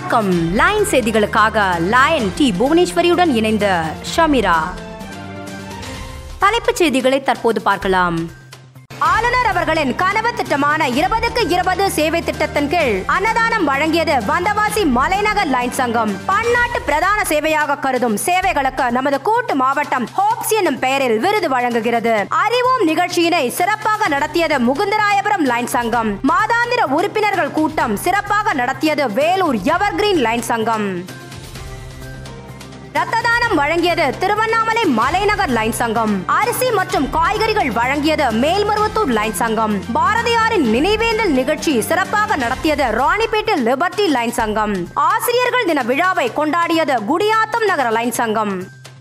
வணக்கம் லைன் செய்திகளுக்காக line D புவனேஸ்வரியுடன் இணைந்த ஷமிரா தலைப்புச் செய்திகளை தற்போது பார்க்கலாம் ஆளுநர் அவர்களின் கனவு திட்டமான இருபதுக்கு இருபது சேவை திட்டத்தின் கீழ் அன்னதானம் வழங்கியது வந்தவாசி மலைநகர் லைன் சங்கம் பன்னாட்டு பிரதான சேவையாக கருதும் சேவைகளுக்கு நமது கூட்டு மாவட்டம் ஹோப்ஸ் என்னும் பெயரில் விருது வழங்குகிறது அறிவோம் நிகழ்ச்சியினை சிறப்பாக நடத்தியது முகுந்தராயபுரம் லைன் சங்கம் மாதாந்திர உறுப்பினர்கள் கூட்டம் சிறப்பாக நடத்தியது வேலூர் எவர்கிரீன் லைன் சங்கம் ரத்த தானம் வழங்கியது திருவண்ணாமலை மலைநகர் லைன் சங்கம் அரிசி மற்றும் காய்கறிகள் வழங்கியது மேல்மருவத்தூர் லைன் சங்கம் பாரதியாரின் நினைவேந்தல் நிகழ்ச்சி சிறப்பாக நடத்தியது ராணிப்பேட்டை லிபர்டி லைன் சங்கம் ஆசிரியர்கள் தின விழாவை கொண்டாடியது குடியாத்தம் நகர லைன் சங்கம்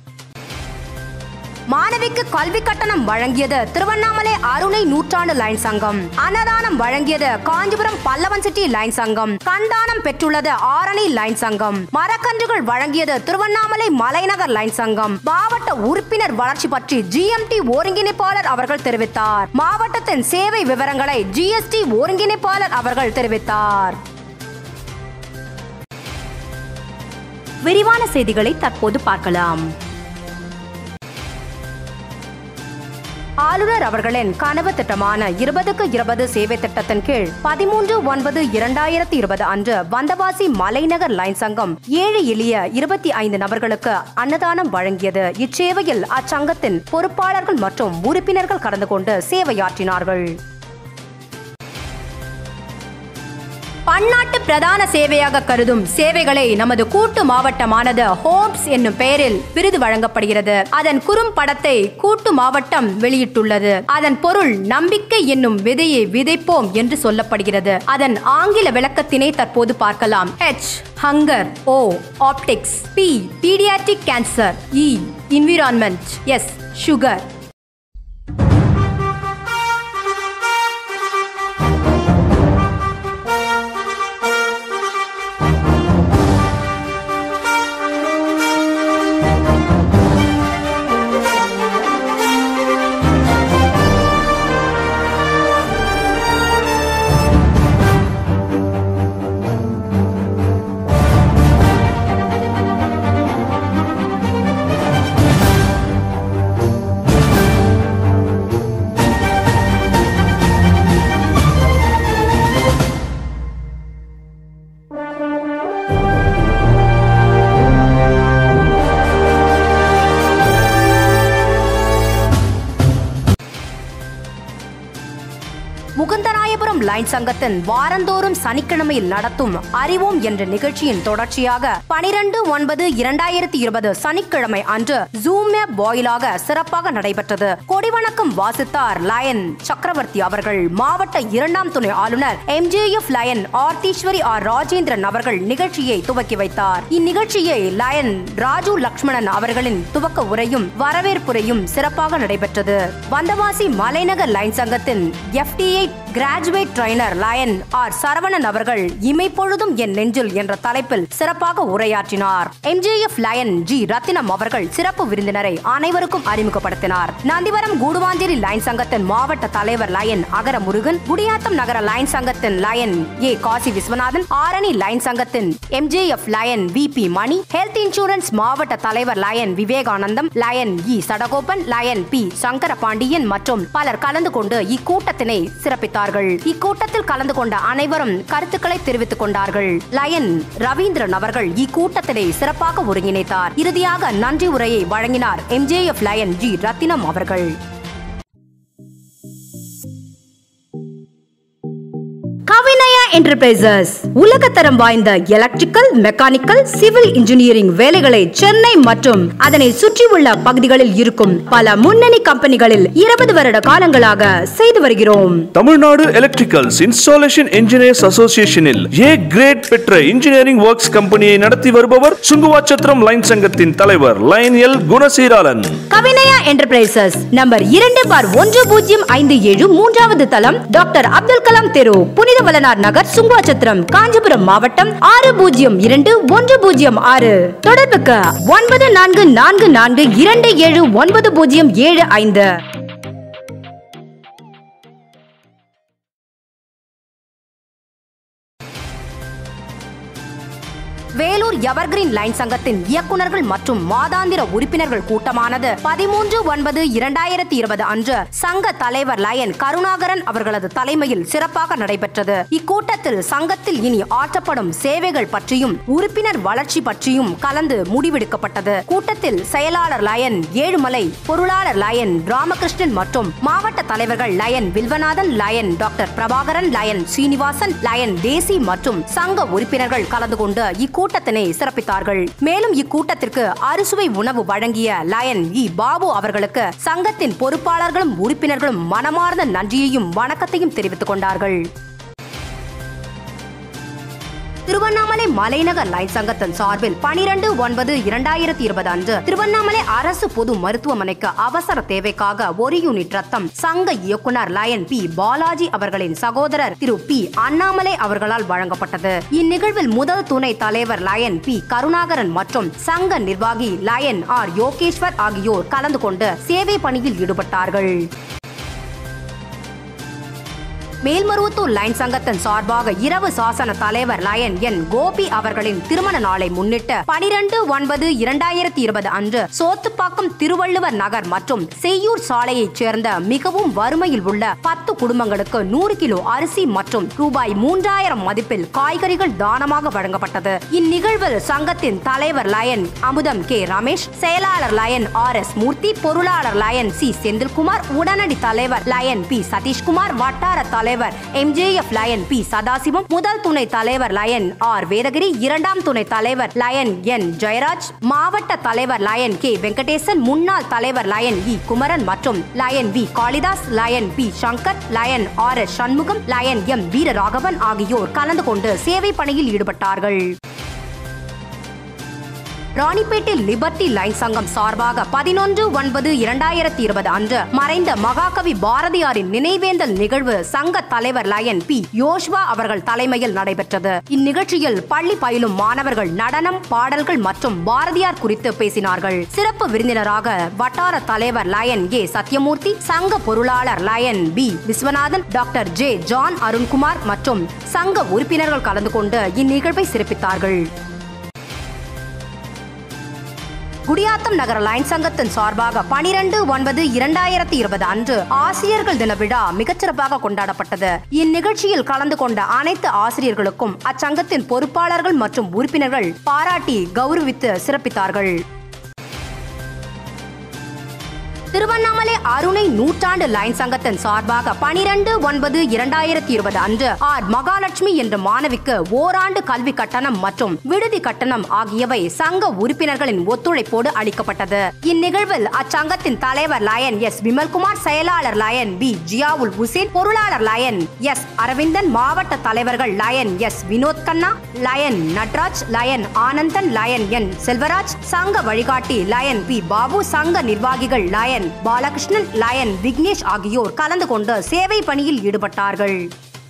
மாணவிக்கு கல்வி கட்டணம் வழங்கியது திருவண்ணாமலை அருணை நூற்றாண்டு லைன் சங்கம் அன்னதானம் வழங்கியது காஞ்சிபுரம் பல்லவன் சிட்டி லைன் சங்கம் கண்தானம் பெற்றுள்ளது ஆரணி லைன் சங்கம் மரக்கன்றுகள் வழங்கியது திருவண்ணாமலை மலைநகர் லைன் சங்கம் மாவட்ட உறுப்பினர் வளர்ச்சி பற்றி ஜிஎம்டி ஒருங்கிணைப்பாளர் அவர்கள் தெரிவித்தார் மாவட்டத்தின் சேவை விவரங்களை ஜிஎஸ்டி ஒருங்கிணைப்பாளர் அவர்கள் தெரிவித்தார் விரிவான செய்திகளை தற்போது பார்க்கலாம் ஆளுநர் அவர்களின் கனவு திட்டமான இருபதுக்கு இருபது சேவை திட்டத்தின் கீழ் பதிமூன்று ஒன்பது இரண்டாயிரத்தி இருபது அன்று வந்தவாசி மலைநகர் லைன் சங்கம் ஏழு எளிய இருபத்தி ஐந்து நபர்களுக்கு அன்னதானம் வழங்கியது இச்சேவையில் அச்சங்கத்தின் பொறுப்பாளர்கள் மற்றும் உறுப்பினர்கள் கலந்து கொண்டு சேவையாற்றினார்கள் பன்னாட்டு பிரதான சேவையாக கருதும் சேவைகளை நமது கூட்டு மாவட்டமானது ஹோப்ஸ் என்னும் பெயரில் விருது வழங்கப்படுகிறது அதன் குறும்படத்தை கூட்டு மாவட்டம் வெளியிட்டுள்ளது அதன் பொருள் நம்பிக்கை என்னும் விதையை விதைப்போம் என்று சொல்லப்படுகிறது அதன் ஆங்கில விளக்கத்தினை தற்போது பார்க்கலாம் H hunger O optics P paediatric cancer E environment S sugar Mukundarayapuram Lions சங்கத்தின் வாரந்தோறும் சனிக்கிழமையில் நடத்தும் அறிவோம் என்ற நிகழ்ச்சியின் தொடர்ச்சியாக பனிரெண்டு ஒன்பது இரண்டாயிரத்தி இருபது சனிக்கிழமை அன்று ஜூம் ஆப் வாயிலாக சிறப்பாக நடைபெற்றது கொடிவணக்கம் வாசித்தார் லயன் சக்கரவர்த்தி அவர்கள் மாவட்ட இரண்டாம் துணை ஆளுநர் M J F Lion Aartheeswari R Rajendran அவர்கள் நிகழ்ச்சியை துவக்கி வைத்தார் இந்நிகழ்ச்சியை லயன் ராஜு லக்ஷ்மணன் அவர்களின் துவக்க உரையும் வரவேற்புரையும் சிறப்பாக நடைபெற்றது வந்தவாசி மலைநகர் லைன் சங்கத்தின் F T I graduate trainer Lion R Saravanan அவர்கள் இமைப்பொழுதும் என் நெஞ்சில் என்ற தலைப்பில் சிறப்பாக உரையாற்றினார் எம்ஜிஎஃப் லயன் ஜி ரத்தினம் அவர்கள் சிறப்பு விருந்தினரை அனைவருக்கும் அறிமுகப்படுத்தினார் நந்திவரம் கூடுவாஞ்சேரி லைன் சங்கத்தின் மாவட்ட தலைவர் லயன் அகர முருகன் குடியாத்தம் நகர லைன் சங்கத்தின் Lion A Kasi Viswanathan Arani Lions சங்கத்தின் M J F Lion V P Mani health insurance மாவட்ட தலைவர் Lion Vivekanandam Lion E Sadagopan Lion P Sankara Pandian மற்றும் பலர் கலந்து கொண்டு இக்கூட்டத்தினை சிறப்பித்தார்கள் இக்கூட்டத்தில் கலந்து கொண்ட அனைவரும் கருத்துக்களை தெரிவித்துக் கொண்டார்கள் லயன் ரவீந்திரன் அவர்கள் இக்கூட்டத்தினை சிறப்பாக ஒருங்கிணைத்தார் இறுதியாக நன்றி உரையை வழங்கினார் எம்ஜேஎஃப் லயன் ஜி ரத்தினம் அவர்கள் கவினயா என்டர்பிரைசஸ் உலகத்தரம் வாய்ந்த எலக்ட்ரிக்கல் மெக்கானிக்கல் சிவில் இன்ஜினியரிங் வேலைகளை சென்னை மற்றும் அதனை சுற்றியுள்ள பகுதிகளில் இருக்கும் பல முன்னணி கம்பெனிகளில் இருபது வருட காலங்களாக செய்து வருகிறோம் தமிழ்நாடு எலக்ட்ரிக்கல்ஸ் இன்ஸ்டாலேஷன் இன்ஜினியர்ஸ் அசோசியேஷனில் ஏ கிரேட் பெற்ற இன்ஜினியரிங் ஒர்க்ஸ் கம்பெனியை நடத்தி வருபவர் சுங்குவாச்சத்திரம் லைன் சங்கத்தின் தலைவர் line L குணசீராளன் Kavinaya enterprises number இரண்டு பார் ஒன்று பூஜ்ஜியம் ஐந்து ஏழு மூன்றாவது தளம் டாக்டர் அப்துல் கலாம் தெரு புனித வளனார் நகர் சுங்குவாச்சத்திரம் காஞ்சிபுரம் மாவட்டம் ஆறு பூஜ்ஜியம் இரண்டு ஒன்று பூஜ்ஜியம் ஆறு தொடர்புக்கு ஒன்பது நான்கு நான்கு நான்கு இரண்டு ஏழு ஒன்பது பூஜ்ஜியம் ஏழு ஐந்து பெரம்பலூர் எவர்கிரீன் லைன் சங்கத்தின் இயக்குனர்கள் மற்றும் மாதாந்திர உறுப்பினர்கள் கூட்டமானது பதிமூன்று ஒன்பது இரண்டாயிரத்தி இருபது அன்று சங்க தலைவர் லயன் கருணாகரன் அவர்களது தலைமையில் சிறப்பாக நடைபெற்றது இக்கூட்டத்தில் சங்கத்தில் இனி ஆற்றப்படும் சேவைகள் பற்றியும் உறுப்பினர் வளர்ச்சி பற்றியும் கலந்து முடிவெடுக்கப்பட்டது கூட்டத்தில் செயலாளர் லயன் ஏழுமலை பொருளாளர் லயன் ராமகிருஷ்ணன் மற்றும் மாவட்ட தலைவர்கள் Lion Vilvanathan Lion doctor Prabhakaran Lion Srinivasan Lion Desi மற்றும் சங்க உறுப்பினர்கள் கலந்து கொண்டு இக்கூட்டத்தினை சிறப்பித்தார்கள் மேலும் இக்கூட்டத்திற்கு அறுசுவை உணவு வழங்கிய லயன் இ பாபு அவர்களுக்கு சங்கத்தின் பொறுப்பாளர்களும் உறுப்பினர்களும் மனமார்ந்த நன்றியையும் வணக்கத்தையும் தெரிவித்துக் கொண்டார்கள் திருவண்ணாமலை மலைநகர் லைன் சங்கத்தின் சார்பில் பனிரெண்டு ஒன்பது இரண்டாயிரத்தி இருபது அன்று திருவண்ணாமலை அரசு பொது மருத்துவமனைக்கு அவசர தேவைக்காக ஒரு யூனிட் ரத்தம் சங்க இயக்குனர் லயன் பி பாலாஜி அவர்களின் சகோதரர் திரு பி அண்ணாமலை அவர்களால் வழங்கப்பட்டது இந்நிகழ்வில் முதல் துணை தலைவர் லயன் பி கருணாகரன் மற்றும் சங்க நிர்வாகி லயன் ஆர் யோகேஸ்வர் ஆகியோர் கலந்து கொண்டு சேவை பணியில் ஈடுபட்டார்கள் மேல்மருவத்தூர் லைன் சங்கத்தின் சார்பாக இரவு சாசன தலைவர் லயன் என் கோபி அவர்களின் திருமண நாளை முன்னிட்டு பனிரெண்டு ஒன்பது இரண்டாயிரத்தி இருபது அன்று சோத்துப்பாக்கம் திருவள்ளுவர் நகர் மற்றும் செய்யூர் சாலையைச் சேர்ந்த மிகவும் வறுமையில் உள்ள பத்து குடும்பங்களுக்கு நூறு கிலோ அரிசி மற்றும் ரூபாய் மூன்றாயிரம் மதிப்பில் காய்கறிகள் தானமாக வழங்கப்பட்டது இந்நிகழ்வில் சங்கத்தின் தலைவர் லயன் அமுதம் கே ரமேஷ் செயலாளர் லயன் ஆர் எஸ் மூர்த்தி பொருளாளர் லயன் சி செந்தில்குமார் உடனடி தலைவர் லயன் பி சதீஷ்குமார் வட்டார தலைவர் எம்ஜேஎஃப் லயன் பி சதாசிவம் முதல் துணை தலைவர் லயன் ஆர் வேதகிரி இரண்டாம் துணை தலைவர் லயன் என் ஜெயராஜ் மாவட்ட தலைவர் லயன் கே வெங்கடேசன் முன்னாள் தலைவர் லயன் இ குமரன் மற்றும் Lion V Kalidas Lion P Shankar Lion R S Shanmugam Lion M Veeraraghavan ஆகியோர் கலந்து கொண்டு சேவை பணியில் ஈடுபட்டார்கள் ராணிப்பேட்டில் லிபர்டி லைன் சங்கம் சார்பாக பதினொன்று ஒன்பது இரண்டாயிரத்தி இருபது அன்று மறைந்த மகாகவி பாரதியாரின் நினைவேந்தல் நிகழ்வு சங்க தலைவர் லயன் பி யோஷ்வா அவர்கள் தலைமையில் நடைபெற்றது இந்நிகழ்ச்சியில் பள்ளி பயிலும் மாணவர்கள் நடனம் பாடல்கள் மற்றும் பாரதியார் குறித்து பேசினார்கள் சிறப்பு விருந்தினராக வட்டார தலைவர் லயன் ஏ சத்யமூர்த்தி சங்க பொருளாளர் Lion P Viswanathan doctor J John Arunkumar மற்றும் சங்க உறுப்பினர்கள் கலந்து கொண்டு இந்நிகழ்வை சிறப்பித்தார்கள் குடியாத்தம் நகர லைன் சங்கத்தின் சார்பாக பனிரெண்டு ஒன்பது இரண்டாயிரத்தி இருபது அன்று ஆசிரியர்கள் தின விழா மிகச்சிறப்பாக கொண்டாடப்பட்டது இந்நிகழ்ச்சியில் கலந்து கொண்ட அனைத்து ஆசிரியர்களுக்கும் அச்சங்கத்தின் பொறுப்பாளர்கள் மற்றும் உறுப்பினர்கள் பாராட்டி கௌரவித்து சிறப்பித்தார்கள் திருவண்ணாமலை அருணை நூற்றாண்டு லைன் சங்கத்தின் சார்பாக பனிரெண்டு ஒன்பது இரண்டாயிரத்தி இருபது அன்று ஆர் மகாலட்சுமி என்ற மாணவிக்கு ஓராண்டு கல்வி கட்டணம் மற்றும் விடுதி கட்டணம் ஆகியவை சங்க உறுப்பினர்களின் ஒத்துழைப்போடு அளிக்கப்பட்டது இந்நிகழ்வில் அச்சங்கத்தின் தலைவர் லயன் எஸ் விமல்குமார் செயலாளர் லயன் பி ஜியாவுல் உசேன் பொருளாளர் லயன் எஸ் அரவிந்தன் மாவட்ட தலைவர்கள் Lion S Vinoth Kanna Lion Natraj Lion Anandan Lion N Selvaraj சங்க வழிகாட்டி லயன் பி பாபு சங்க நிர்வாகிகள் லயன் பாலகிருஷ்ணன் லயன் விக்னேஷ் ஆகியோர் கலந்து கொண்டு சேவை பணியில் ஈடுபட்டார்கள்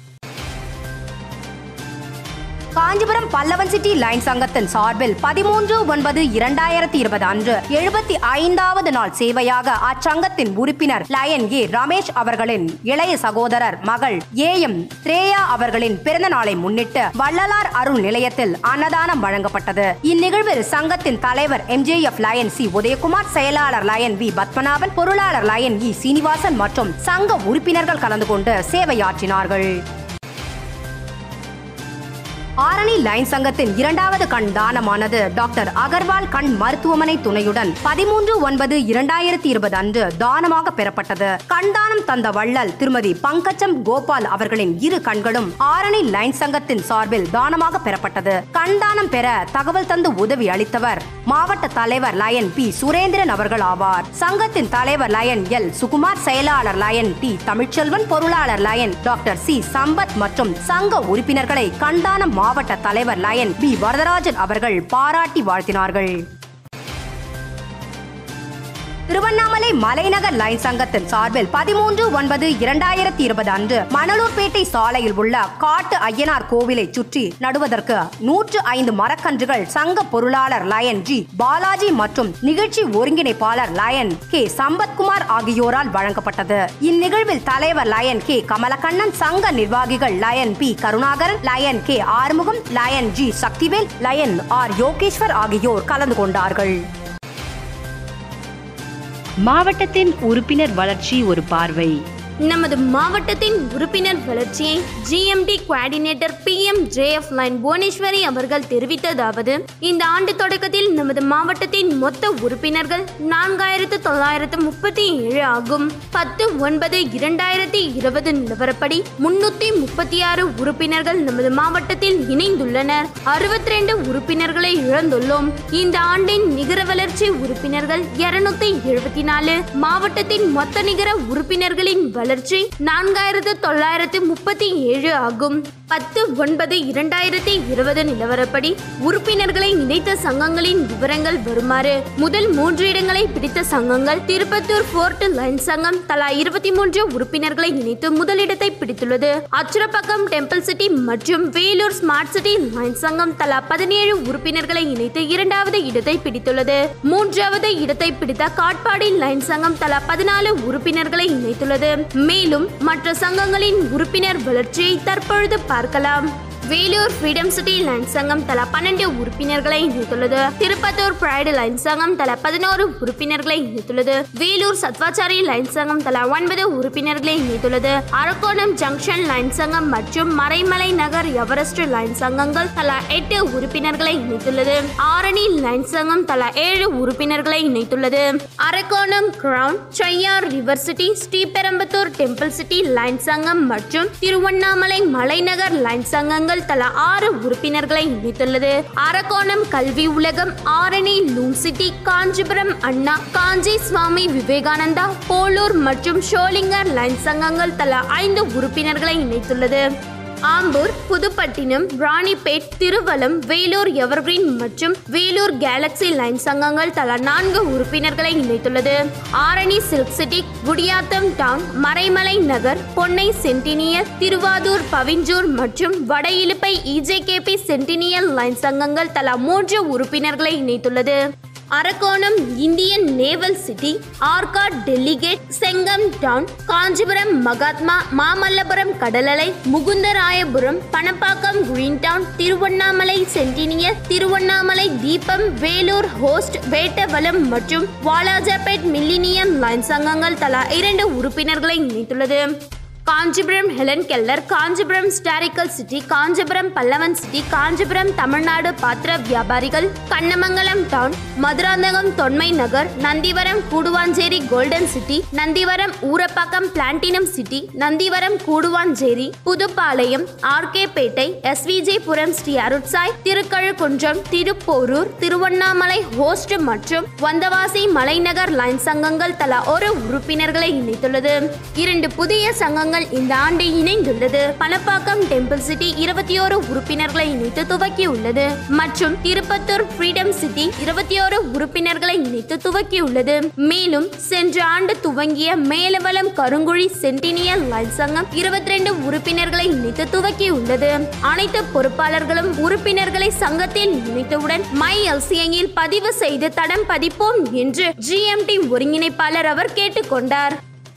காஞ்சிபுரம் பல்லவன் சிட்டி லைன் சங்கத்தின் சார்பில் பதிமூன்று ஒன்பது இரண்டாயிரத்தி இருபது அன்று எழுபத்தி ஐந்தாவது நாள் சேவையாக அச்சங்கத்தின் உறுப்பினர் லயன் ஏ ரமேஷ் அவர்களின் இளைய சகோதரர் மகள் ஏ எம் திரேயா அவர்களின் பிறந்த நாளை முன்னிட்டு வள்ளலார் அருள் நிலையத்தில் அன்னதானம் வழங்கப்பட்டது இந்நிகழ்வில் சங்கத்தின் தலைவர் எம்ஜேஎஃப் லயன் சி உதயகுமார் செயலாளர் லயன் வி பத்மநாபன் பொருளாளர் லயன் இ சீனிவாசன் மற்றும் சங்க உறுப்பினர்கள் கலந்து கொண்டு சேவையாற்றினார்கள் ஆரணி லைன் சங்கத்தின் இரண்டாவது கண் தானமானது டாக்டர் அகர்வால் கண் மருத்துவமனை துணையுடன் பதிமூன்று ஒன்பது இரண்டாயிரத்தி இருபது அன்று தானமாக பெறப்பட்டது கண் தானம் தந்த வள்ளல் திருமதி பங்கஜம் கோபால் அவர்களின் இரு கண்களும் ஆரணி லைன் சங்கத்தின் சார்பில் தானமாக பெறப்பட்டது கண் தானம் பெற தகவல் தந்து உதவி அளித்தவர் மாவட்ட தலைவர் லயன் பி சுரேந்திரன் அவர்கள் ஆவார் சங்கத்தின் தலைவர் லயன் எல் சுகுமார் செயலாளர் லயன் டி தமிழ்ச்செல்வன் பொருளாளர் லயன் டாக்டர் சி சம்பத் மற்றும் சங்க உறுப்பினர்களை கண்தானம் மாவட்ட தலைவர் லயன் பி வரதராஜன் அவர்கள் பாராட்டி வாழ்த்தினார்கள் திருவண்ணாமலை மலைநகர் லைன் சங்கத்தின் சார்பில் பதிமூன்று ஒன்பது இரண்டாயிரத்தி இருபது அன்று மணலூர்பேட்டை சாலையில் உள்ள காட்டு ஐயனார் கோவிலை சுற்றி நடுவதற்கு நூற்று ஐந்து மரக்கன்றுகள் சங்க பொருளாளர் லயன் ஜி பாலாஜி மற்றும் நிகழ்ச்சி ஒருங்கிணைப்பாளர் லயன் கே சம்பத்குமார் ஆகியோரால் வழங்கப்பட்டது இந்நிகழ்வில் தலைவர் லயன் கே கமலக்கண்ணன் சங்க நிர்வாகிகள் Lion P Karunakaran Lion K Arumugam Lion G Sakthivel Lion R Yogeshwar ஆகியோர் கலந்து கொண்டார்கள் மாவட்டத்தின் உறுப்பினர் வளர்ச்சி ஒரு பார்வை நமது மாவட்டத்தின் உறுப்பினர் வளர்ச்சியை G M T coordinator P M J F Lion Bhuvaneswari அவர்கள் தெரிவித்ததாவது இந்த ஆண்டு தொடக்கத்தில் நமது மாவட்டத்தின் மொத்த உறுப்பினர்கள் நான்காயிரத்து தொள்ளாயிரத்து முப்பத்தி ஏழு ஆகும் பத்து ஒன்பது இரண்டாயிரத்தி இருபது நிலவரப்படி முன்னூத்தி முப்பத்தி ஆறு உறுப்பினர்கள் நமது மாவட்டத்தில் இணைந்துள்ளனர் அறுபத்தி ரெண்டு உறுப்பினர்களை இழந்துள்ளோம் இந்த ஆண்டின் நிகர வளர்ச்சி உறுப்பினர்கள் இருநூத்தி எழுபத்தி நாலு மாவட்டத்தின் மொத்த நிகர உறுப்பினர்களின் வளர்ச்சி நான்காயிரத்து தொள்ளாயிரத்து முப்பத்தி ஏழு ஆகும் பத்து ஒன்பது இரண்டாயிரத்தி இருபது நிலவரப்படி உறுப்பினர்களை இணைத்த சங்கங்களின் விவரங்கள் வருமாறு முதல் மூன்று இடங்களை பிடித்த சங்கங்கள் திருப்பத்தூர் போர்ட் லைன் சங்கம் தலா இருபத்தி மூன்று உறுப்பினர்களை இணைத்து முதலிடத்தை பிடித்துள்ளது அச்சுரப்பக்கம் டெம்பிள் சிட்டி மற்றும் வேலூர் ஸ்மார்ட் சிட்டி லைன் சங்கம் தலா பதினேழு உறுப்பினர்களை இணைத்து இரண்டாவது இடத்தை பிடித்துள்ளது மூன்றாவது இடத்தை பிடித்த காட்பாடி லைன் சங்கம் தலா பதினாலு உறுப்பினர்களை இணைத்துள்ளது மேலும் மற்ற சங்கங்களின் உறுப்பினர் வளர்ச்சியை தற்பொழுது பார்க்கலாம் வேலூர் ஃப்ரீடம் சிட்டி லைன் சங்கம் தலா பன்னெண்டு உறுப்பினர்களை இணைத்துள்ளது திருப்பத்தூர் பிரைடு லைன் சங்கம் தலா பதினோரு உறுப்பினர்களை இணைத்துள்ளது வேலூர் சத்வாச்சாரி லைன் சங்கம் தலா ஒன்பது உறுப்பினர்களை இணைத்துள்ளது அரக்கோணம் ஜங்ஷன் லைன் சங்கம் மற்றும் மறைமலை நகர் எவரெஸ்ட் லைன் சங்கங்கள் தலா எட்டு உறுப்பினர்களை இணைத்துள்ளது ஆரணி லைன் சங்கம் தலா ஏழு உறுப்பினர்களை இணைத்துள்ளது Arakkonam crown Cheyyar river city Sriperumbudur temple city lion சங்கம் மற்றும் திருவண்ணாமலை மலைநகர் லைன் சங்கங்கள் தலா ஆறு உறுப்பினர்களை இணைத்துள்ளது அரக்கோணம் கல்வி உலகம் ஆரணி லூம் சிட்டி காஞ்சிபுரம் அண்ணா காஞ்சி சுவாமி விவேகானந்தா போலூர் மற்றும் ஷோலிங்கர் லைன் சங்கங்கள் தலா ஐந்து உறுப்பினர்களை இணைத்துள்ளது ஆம்பூர் புதுப்பட்டினம் ராணிப்பேட் திருவலம் வேலூர் எவர்கிரீன் மற்றும் வேலூர் கேலக்ஸி லைன் சங்கங்கள் தலா நான்கு உறுப்பினர்களை இணைத்துள்ளது Arani silk city Gudiyatham town Maraimalai Nagar Ponnai centennial Thiruvathur பவிஞ்சூர் மற்றும் வட இலுப்பை இஜேகேபி சென்டினியல் லைன் சங்கங்கள் தலா மூன்று உறுப்பினர்களை இணைத்துள்ளது Arakkonam Indian naval city Arcot Delhi gate Chengam town Kanchipuram Mahatma Mamallapuram Kadalalai Mukundarayapuram Panapakkam green town Tiruvannamalai centennial Tiruvannamalai Deepam Vellore host Vettavalam மற்றும் வாலாஜாபேட் மில்லினியம் லைன் சங்கங்கள் தலா இரண்டு உறுப்பினர்களை இணைத்துள்ளது Kanchipuram Helen Keller Kanchipuram historical city Kanchipuram Pallavan city Kanchipuram Tamil Nadu பாத்திர வியாபாரிகள் Kannamangalam town Madurantakam Thonmai Nagar Nandivaram Guduvanchery golden city Nandivaram Urapakkam platinum city Nandivaram Guduvanchery Pudupalayam RK Pettai SVJ Puram Sri Arutsai Thirukazhukundram Thiruporur Tiruvannamalai host மற்றும் வந்தவாசி மலைநகர் லைன் சங்கங்கள் தலா ஒரு உறுப்பினர்களை இணைத்துள்ளது இரண்டு புதிய சங்கங்கள் இந்த ஆண்டு இணைந்துள்ளது பணப்பாக்கம் டெம்பிள் சிட்டி இருபத்தி ஓரு உறுப்பினர்களை இணைத்து துவக்கியுள்ளது மற்றும் திருப்பத்தூர் ஃப்ரீடம் சிட்டி இருபத்தி ஓரு உறுப்பினர்களை இணைத்து துவக்கியுள்ளது மேலும் சென்ற ஆண்டு துவங்கிய மேலவளம் கருங்குழி சென்டினியல் லைன் சங்கம் இருபத்தி ரெண்டு உறுப்பினர்களை இணைத்து துவக்கியுள்ளது அனைத்து பொறுப்பாளர்களும் உறுப்பினர்களை சங்கத்தில் இணைத்தவுடன் மை எல்சிஐயில் பதிவு செய்து தடம் பதிப்போம் என்று ஜிஎம்டி ஒருங்கிணைப்பாளர் அவர் கேட்டுக்கொண்டார்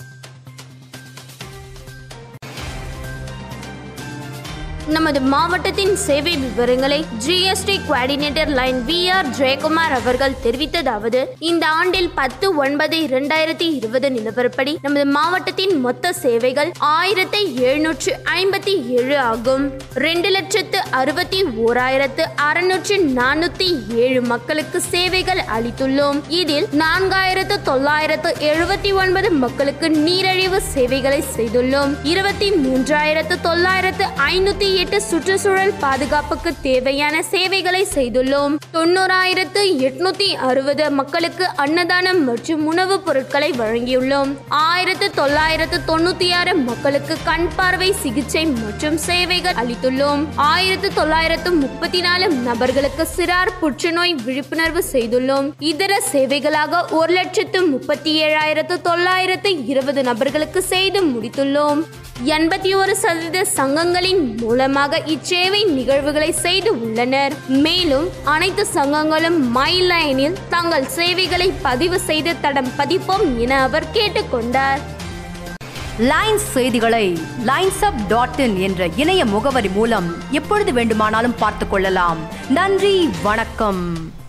நமது மாவட்டத்தின் சேவை விவரங்களை GST coordinator lion V R Jayakumar அவர்கள் தெரிவித்ததாவது இந்த ஆண்டில் பத்து ஒன்பது இரண்டாயிரத்தி இருபது நிலவரப்படி நமது மாவட்டத்தின் மொத்த சேவைகள் ஆயிரத்தி எழுநூற்று ஐம்பத்தி ஏழு ஆகும் ரெண்டு லட்சத்து அறுபத்தி ஓராயிரத்து அறுநூற்று நானூத்தி ஏழு மக்களுக்கு சேவைகள் அளித்துள்ளோம் இதில் நான்காயிரத்து தொள்ளாயிரத்து எழுபத்தி ஒன்பது மக்களுக்கு நீரழிவு சேவைகளை செய்துள்ளோம் இருபத்தி மூன்றாயிரத்து தொள்ளாயிரத்து ஐநூத்தி எட்டு சுற்றுச்சூழல் பாதுகாப்புக்கு தேவையான சேவைகளை செய்துள்ளோம் தொண்ணூறாயிரத்து எட்நூத்தி அறுபது மக்களுக்கு அன்னதானம் மற்றும் உணவுப் பொருட்களை வழங்கியுள்ளோம் ஆயிரத்து தொள்ளாயிரத்து தொண்ணூத்தி ஆறு மக்களுக்கு கண் பார்வை சிகிச்சை மற்றும் சேவைகள் அளித்துள்ளோம் ஆயிரத்து தொள்ளாயிரத்து முப்பத்தி நாலு நபர்களுக்கு சிறார் புற்றுநோய் விழிப்புணர்வு செய்துள்ளோம் இதர சேவைகளாக ஒரு லட்சத்து லட்சத்து முப்பத்தி ஏழாயிரத்து தொள்ளாயிரத்து இருபது நபர்களுக்கு செய்து முடித்துள்ளோம் எண்பத்தி ஒரு சதவீத சங்கங்களின் மூலமாக இச்சேவை நிகழ்வுகளை செய்து உள்ளனர் மேலும் அனைத்து சங்கங்களும் மை லைனில் தங்கள் சேவைகளை பதிவு செய்து தடம் பதிப்போம் என அவர் கேட்டுக்கொண்டார் லைன்ஸ் செய்திகளை லைன்ஸ் அப் டாட் இன் என்ற இணைய முகவரி மூலம் எப்பொழுது வேண்டுமானாலும் பார்த்துக் கொள்ளலாம் நன்றி வணக்கம்